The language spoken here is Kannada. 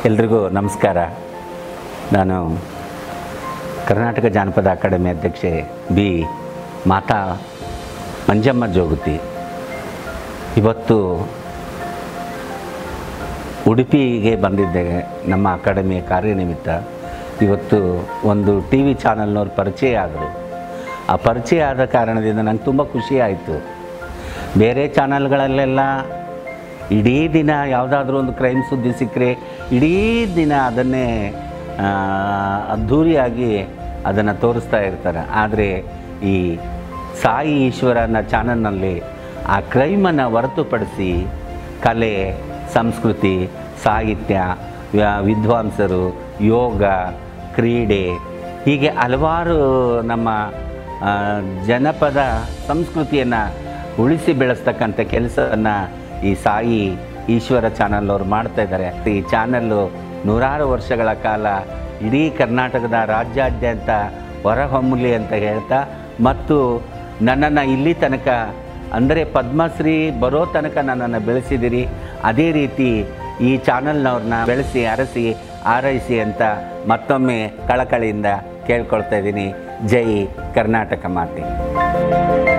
ಎಲ್ರಿಗೂ ನಮಸ್ಕಾರ ನಾನು ಕರ್ನಾಟಕ ಜಾನಪದ ಅಕಾಡೆಮಿ ಅಧ್ಯಕ್ಷೆ ಬಿ ಮಾತಾ ಮಂಜಮ್ಮ ಜೋಗತಿ ಇವತ್ತು ಉಡುಪಿಗೆ ಬಂದಿದ್ದೆ ನಮ್ಮ ಅಕಾಡೆಮಿಯ ಕಾರ್ಯನಿಮಿತ್ತ ಇವತ್ತು ಒಂದು ಟಿ ವಿ ಚಾನಲ್ನವ್ರು ಪರಿಚಯ ಆದರು ಆ ಪರಿಚಯ ಆದ ಕಾರಣದಿಂದ ನಂಗೆ ತುಂಬ ಖುಷಿ ಆಯಿತು ಬೇರೆ ಚಾನಲ್ಗಳಲ್ಲೆಲ್ಲ ಇಡೀ ದಿನ ಯಾವುದಾದ್ರೂ ಒಂದು ಕ್ರೈಮ್ ಸುದ್ದಿ ಸಿಕ್ಕರೆ ಇಡೀ ದಿನ ಅದನ್ನೇ ಆ, ಅದ್ಧೂರಿಯಾಗಿ ಅದನ್ನು ತೋರಿಸ್ತಾ ಇರ್ತಾರೆ ಆದರೆ ಈ ಸಾಯಿ ಈಶ್ವರನ ಚಾನಲ್ನಲ್ಲಿ ಆ ಕ್ರೈಮನ್ನು ಹೊರತುಪಡಿಸಿ ಕಲೆ ಸಂಸ್ಕೃತಿ ಸಾಹಿತ್ಯ ವ್ಯ- ವಿದ್ವಾಂಸರು ಯೋಗ ಕ್ರೀಡೆ ಹೀಗೆ ಹಲವಾರು ನಮ್ಮ ಆ, ಜನಪದ ಸಂಸ್ಕೃತಿಯನ್ನು ಉಳಿಸಿ ಬೆಳೆಸ್ತಕ್ಕಂಥ ಕೆಲಸವನ್ನು ಈ ಸಾಯಿ ಈಶ್ವರ ಚಾನಲ್ ಅವರು ಮಾಡ್ತಾ ಇದ್ದಾರೆ ಈ ಚಾನಲ್ಲು ನೂರಾರು ವರ್ಷಗಳ ಕಾಲ ಇಡೀ ಕರ್ನಾಟಕದ ರಾಜ್ಯಾದ್ಯಂತ ಹೊರಹೊಮ್ಮಲಿ ಅಂತ ಹೇಳ್ತಾ ಮತ್ತು ನನ್ನನ್ನು ಇಲ್ಲಿ ತನಕ ಅಂದರೆ ಪದ್ಮಶ್ರೀ ಬರೋ ತನಕ ನನ್ನನ್ನು ಬೆಳೆಸಿದಿರಿ ಅದೇ ರೀತಿ ಈ ಚಾನಲ್ನವ್ರನ್ನ ಬೆಳೆಸಿ ಅರಸಿ ಆರೈಸಿ ಅಂತ ಮತ್ತೊಮ್ಮೆ ಕಳಕಳಿಯಿಂದ ಕೇಳ್ಕೊಳ್ತಾ ಇದ್ದೀನಿ ಜೈ ಕರ್ನಾಟಕ ಮಾತೆ